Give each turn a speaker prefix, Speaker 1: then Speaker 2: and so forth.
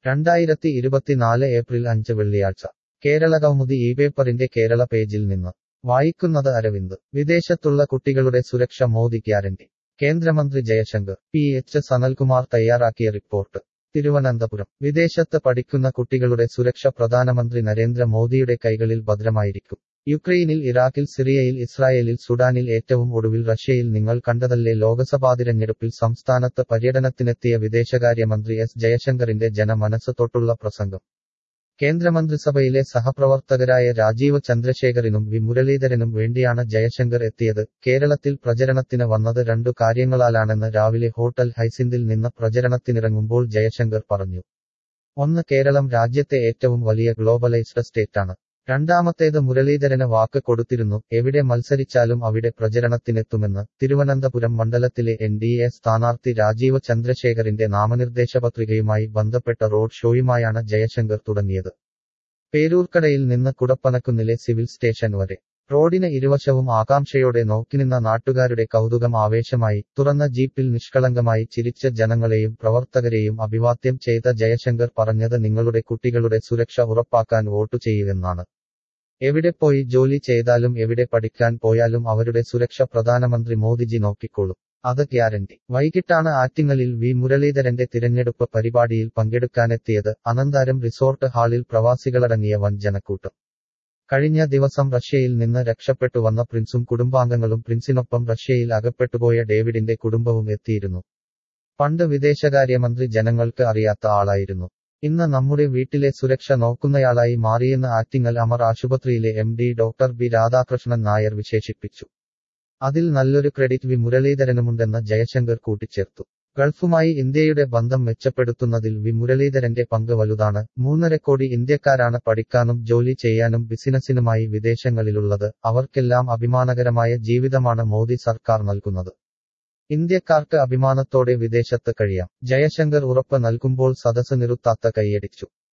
Speaker 1: രണ്ടായിരത്തി ഇരുപത്തിനാല് ഏപ്രിൽ അഞ്ച് വെള്ളിയാഴ്ച കേരളകൗമുദി ഈ പേപ്പറിന്റെ കേരള പേജിൽ നിന്ന് വായിക്കുന്നത് അരവിന്ദ് വിദേശത്തുള്ള കുട്ടികളുടെ സുരക്ഷ മോദി ഗ്യാരണ്ടി കേന്ദ്രമന്ത്രി ജയശങ്കർ പി എച്ച് സനൽകുമാർ തയ്യാറാക്കിയ റിപ്പോർട്ട് തിരുവനന്തപുരം വിദേശത്ത് പഠിക്കുന്ന കുട്ടികളുടെ സുരക്ഷ പ്രധാനമന്ത്രി നരേന്ദ്ര മോദിയുടെ കൈകളിൽ ഭദ്രമായിരിക്കും യുക്രൈനിൽ ഇറാഖിൽ സിറിയയിൽ ഇസ്രായേലിൽ സുഡാനിൽ ഏറ്റവും ഒടുവിൽ റഷ്യയിൽ നിങ്ങൾ കണ്ടതല്ലേ ലോക്സഭാ തിരഞ്ഞെടുപ്പിൽ സംസ്ഥാനത്ത് പര്യടനത്തിനെത്തിയ വിദേശകാര്യമന്ത്രി എസ് ജയശങ്കറിന്റെ ജനമനസ് തൊട്ടുള്ള പ്രസംഗം കേന്ദ്രമന്ത്രിസഭയിലെ സഹപ്രവർത്തകരായ രാജീവ് ചന്ദ്രശേഖറിനും വി മുരളീധരനും വേണ്ടിയാണ് ജയശങ്കർ എത്തിയത് കേരളത്തിൽ പ്രചരണത്തിന് വന്നത് രണ്ടു കാര്യങ്ങളാലാണെന്ന് രാവിലെ ഹോട്ടൽ ഹൈസിന്തിൽ നിന്ന് പ്രചരണത്തിനിറങ്ങുമ്പോൾ ജയശങ്കർ പറഞ്ഞു ഒന്ന് കേരളം രാജ്യത്തെ ഏറ്റവും വലിയ ഗ്ലോബലൈസ്ഡ് സ്റ്റേറ്റാണ് രണ്ടാമത്തേത് മുരളീധരന് വാക്ക് കൊടുത്തിരുന്നു എവിടെ മത്സരിച്ചാലും അവിടെ പ്രചരണത്തിനെത്തുമെന്ന് തിരുവനന്തപുരം മണ്ഡലത്തിലെ എൻ ഡി എ സ്ഥാനാർത്ഥി രാജീവ് ചന്ദ്രശേഖറിന്റെ നാമനിർദ്ദേശ പത്രികയുമായി ബന്ധപ്പെട്ട റോഡ് ഷോയുമായാണ് ജയശങ്കർ തുടങ്ങിയത് പേരൂർക്കടയിൽ നിന്ന് കുടപ്പനക്കുന്നിലെ സിവിൽ സ്റ്റേഷൻ വരെ റോഡിന് ഇരുവശവും ആകാംക്ഷയോടെ നോക്കിനിന്ന നാട്ടുകാരുടെ കൗതുകം ആവേശമായി തുറന്ന ജീപ്പിൽ നിഷ്കളങ്കമായി ചിരിച്ച ജനങ്ങളെയും പ്രവർത്തകരെയും അഭിവാദ്യം ചെയ്ത ജയശങ്കർ പറഞ്ഞത് നിങ്ങളുടെ കുട്ടികളുടെ സുരക്ഷ ഉറപ്പാക്കാൻ വോട്ടു ചെയ്യുമെന്നാണ് എവിടെ പോയി ജോലി ചെയ്താലും എവിടെ പഠിക്കാൻ പോയാലും അവരുടെ സുരക്ഷ പ്രധാനമന്ത്രി മോദിജി നോക്കിക്കോളും അത് ഗ്യാരണ്ടി വൈകിട്ടാണ് ആറ്റിങ്ങലിൽ വി മുരളീധരന്റെ തിരഞ്ഞെടുപ്പ് പരിപാടിയിൽ പങ്കെടുക്കാനെത്തിയത് അനന്താരം റിസോർട്ട് ഹാളിൽ പ്രവാസികളടങ്ങിയ വൻ ജനക്കൂട്ടം കഴിഞ്ഞ ദിവസം റഷ്യയിൽ നിന്ന് രക്ഷപ്പെട്ടു വന്ന പ്രിൻസും കുടുംബാംഗങ്ങളും പ്രിൻസിനൊപ്പം റഷ്യയിൽ അകപ്പെട്ടുപോയ ഡേവിഡിന്റെ കുടുംബവും എത്തിയിരുന്നു പണ്ട് വിദേശകാര്യമന്ത്രി ജനങ്ങൾക്ക് അറിയാത്ത ആളായിരുന്നു ഇന്ന് നമ്മുടെ വീട്ടിലെ സുരക്ഷ നോക്കുന്നയാളായി മാറിയെന്ന് ആറ്റിങ്ങൽ അമർ ആശുപത്രിയിലെ M D doctor B Radhakrishnan Nair വിശേഷിപ്പിച്ചു അതിൽ നല്ലൊരു ക്രെഡിറ്റ് വി മുരളീധരനുമുണ്ടെന്ന് ജയശങ്കർ കൂട്ടിച്ചേർത്തു ഗൾഫുമായി ഇന്ത്യയുടെ ബന്ധം മെച്ചപ്പെടുത്തുന്നതിൽ വി മുരളീധരന്റെ പങ്ക് വലുതാണ് മൂന്നര കോടി ഇന്ത്യക്കാരാണ് പഠിക്കാനും ജോലി ചെയ്യാനും ബിസിനസിനുമായി വിദേശങ്ങളിലുള്ളത് അവർക്കെല്ലാം അഭിമാനകരമായ ജീവിതമാണ് മോദി സർക്കാർ നൽകുന്നത് ഇന്ത്യക്കാർക്ക് അഭിമാനത്തോടെ വിദേശത്ത് കഴിയാം ജയശങ്കർ ഉറപ്പ് നൽകുമ്പോൾ സദസ് നിറുത്താത്ത കൈയടിച്ചു